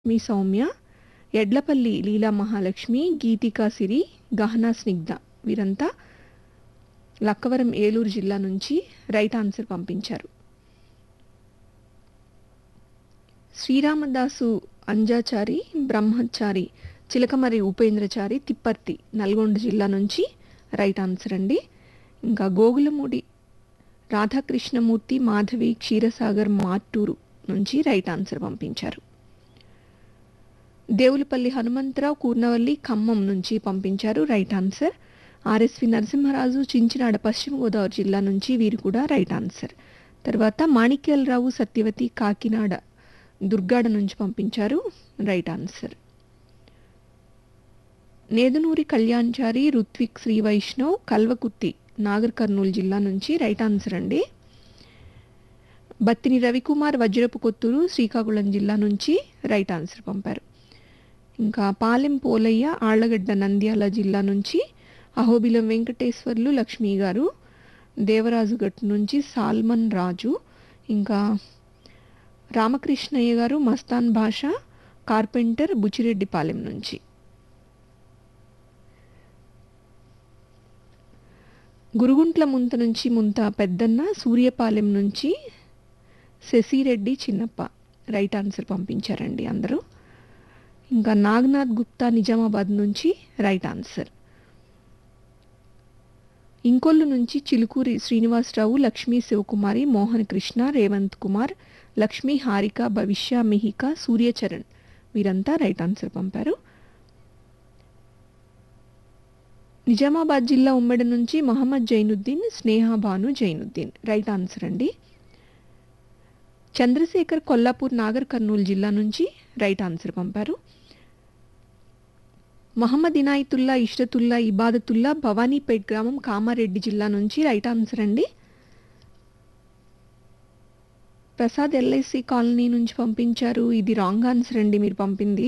మీ సౌమ్య ఎడ్లపల్లి లీలా మహాలక్ష్మి గీతికా సిరి గహనా స్నిగ్ధ వీరంతా లక్కవరం ఏలూరు జిల్లా నుంచి రైట్ ఆన్సర్ పంపించారు శ్రీరామదాసు అంజాచారి బ్రహ్మచారి చిలకమరి ఉపేంద్రచారి తిప్పర్తి నల్గొండ జిల్లా నుంచి రైట్ ఆన్సర్ అండి ఇంకా గోగులమూడి రాధాకృష్ణమూర్తి మాధవి క్షీరసాగర్ మార్టూరు నుంచి రైట్ ఆన్సర్ పంపించారు దేవులపల్లి హనుమంతరావు కూర్నవల్లి ఖమ్మం నుంచి పంపించారు right answer RSV Narasimharaju Chinchinada పశ్చిమ గోదావరి జిల్లా నుంచి వీరు కూడా రైట్ ఆన్సర్ తర్వాత మాణిక్యాలరావు సత్యవతి కాకినాడ దుర్గాడ నుంచి పంపించారు రైట్ ఆన్సర్ నేదునూరి కళ్యాణ్చారి రుత్విక్ శ్రీ వైష్ణవ్ కల్వకుర్తి నాగర్ కర్నూలు జిల్లా నుంచి రైట్ ఆన్సర్ అండి బత్తిని రవికుమార్ వజ్రపు కొత్తూరు శ్రీకాకుళం జిల్లా నుంచి రైట్ ఆన్సర్ పంపారు ఇంకా పాలెం పోలయ్య ఆళ్లగడ్డ నంద్యాల జిల్లా నుంచి అహోబిలం వెంకటేశ్వర్లు లక్ష్మి గారు దేవరాజుగట్ నుంచి సాల్మన్ రాజు ఇంకా రామకృష్ణయ్య గారు మస్తాన్ భాష కార్పెంటర్ బుచ్చిరెడ్డిపాలెం నుంచి గురుగుంట్ల ముంత నుంచి ముంత పెద్దన్న సూర్యపాలెం నుంచి శశిరెడ్డి చిన్నప్ప రైట్ ఆన్సర్ పంపించారండి అందరూ ఇంకా నాగనాథ్ గుప్తా నిజామాబాద్ నుంచి రైట్ ఆన్సర్ ఇంకొల్లు నుంచి చిలుకూరి శ్రీనివాసరావు లక్ష్మీ శివకుమారి మోహన్ కృష్ణ రేవంత్ కుమార్ లక్ష్మీ హారిక భవిష్య మిహిక సూర్యచరణ్ వీరంతా రైట్ ఆన్సర్ పంపారు నిజామాబాద్ జిల్లా ఉమ్మడి నుంచి మహమ్మద్ జైనుద్దీన్ స్నేహ భాను జైనుద్దీన్ రైట్ ఆన్సర్ అండి చంద్రశేఖర్ కొల్లాపూర్ నాగర్ కర్నూలు జిల్లా నుంచి రైట్ ఆన్సర్ పంపారు మహమ్మద్ ఇనాయతుల్లా ఇష్రతుల్లా ఇబాదతుల్లా భవానీపేట్ గ్రామం కామారెడ్డి జిల్లా నుంచి రైట్ ఆన్సర్ అండి ప్రసాద్ ఎల్ఐసి కాలనీ నుంచి పంపించారు ఇది రాంగ్ ఆన్సర్ అండి మీరు పంపింది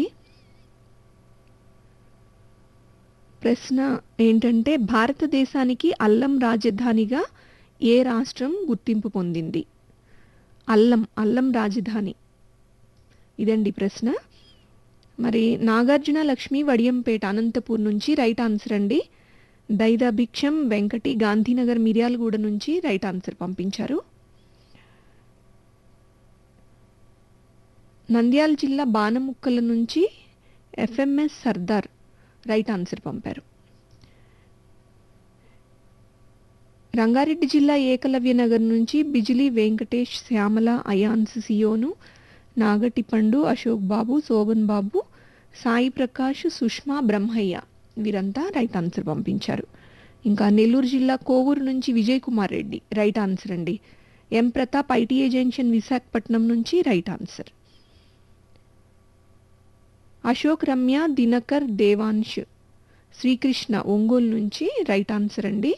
ప్రశ్న ఏంటంటే భారతదేశానికి అల్లం రాజధానిగా ఏ రాష్ట్రం గుర్తింపు పొందింది అల్లం అల్లం రాజధాని ఇదండి ప్రశ్న మరి నాగార్జున లక్ష్మి వడియంపేట అనంతపూర్ నుంచి రైట్ ఆన్సర్ అండి దైదాభిక్షం వెంకటి గాంధీనగర్ మిర్యాలగూడ నుంచి రైట్ ఆన్సర్ పంపించారు నంద్యాల జిల్లా బాణముక్కల నుంచి ఎఫ్ఎంఎస్ సర్దార్ రైట్ ఆన్సర్ పంపారు రంగారెడ్డి జిల్లా ఏకలవ్య నగర్ నుంచి బిజిలీ వెంకటేష్ శ్యామల అయాన్స్ సియోను నాగటి పండు అశోక్ బాబు శోభన్ బాబు సాయి ప్రకాష్ సుష్మా బ్రహ్మయ్య వీరంతా రైట్ ఆన్సర్ పంపించారు ఇంకా నెల్లూరు జిల్లా కోవూరు నుంచి విజయ్ కుమార్ రెడ్డి రైట్ ఆన్సర్ అండి M Pratap ITA junction Visakhapatnam నుంచి రైట్ ఆన్సర్ అశోక్ రమ్య దినకర్ దేవాంశ్ శ్రీకృష్ణ ఒంగోలు నుంచి రైట్ ఆన్సర్ అండి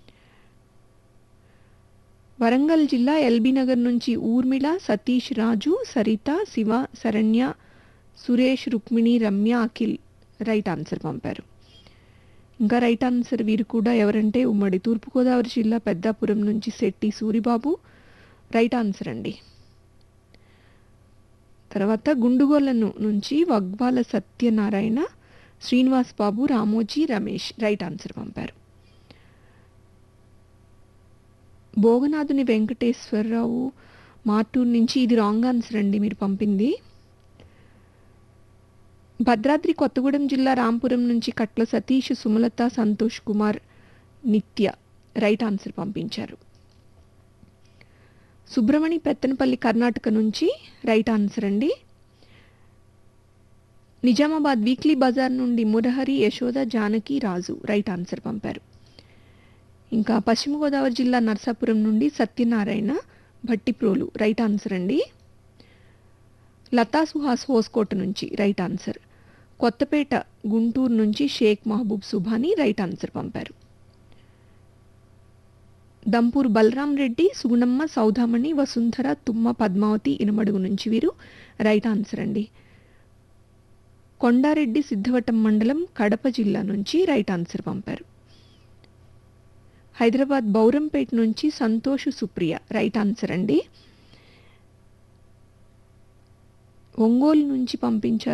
వరంగల్ జిల్లా ఎల్బీ నగర్ నుంచి ఊర్మిళ సతీష్ రాజు సరిత శివ శరణ్య సురేష్ రుక్మిణి రమ్య అఖిల్ రైట్ ఆన్సర్ పంపారు ఇంకా రైట్ ఆన్సర్ వీరు కూడా ఎవరంటే ఉమ్మడి తూర్పుగోదావరి జిల్లా పెద్దాపురం నుంచి శెట్టి సూరిబాబు రైట్ ఆన్సర్ అండి తర్వాత గుండుగోలను నుంచి వగ్వాల సత్యనారాయణ శ్రీనివాస్ బాబు రామోజీ రమేష్ రైట్ ఆన్సర్ పంపారు భోగనాథుని వెంకటేశ్వరరావు మార్టూర్ నుంచి ఇది రాంగ్ ఆన్సర్ అండి మీరు పంపింది భద్రాద్రి కొత్తగూడెం జిల్లా రాంపురం నుంచి కట్ల సతీష్ సుమలత సంతోష్ కుమార్ నిత్య రైట్ ఆన్సర్ పంపించారు సుబ్రమణి పెత్తనపల్లి కర్ణాటక నుంచి రైట్ ఆన్సర్ అండి నిజామాబాద్ వీక్లీ బజార్ నుండి మురహరి యశోద జానకి రాజు రైట్ ఆన్సర్ పంపారు ఇంకా పశ్చిమ గోదావరి జిల్లా నర్సాపురం నుండి సత్యనారాయణ భట్టిప్రోలు రైట్ ఆన్సర్ అండి లతా సుహాస్ హోస్కోట్ నుంచి రైట్ ఆన్సర్ కొత్తపేట గుంటూరు నుంచి షేక్ మహబూబ్ సుభాని రైట్ ఆన్సర్ పంపారు దంపూర్ బలరాం రెడ్డి సుగుణమ్మ సౌదామణి వసుంధర తుమ్మ పద్మావతి ఇనమడుగు నుంచి వీరు రైట్ ఆన్సర్ అండి కొండారెడ్డి సిద్ధవటం మండలం కడప జిల్లా నుంచి రైట్ ఆన్సర్ పంపారు హైదరాబాద్ బౌరంపేట నుంచి సంతోష్ సుప్రియ రైట్ ఆన్సర్ అండి ఒంగోలు నుంచి పంపించారు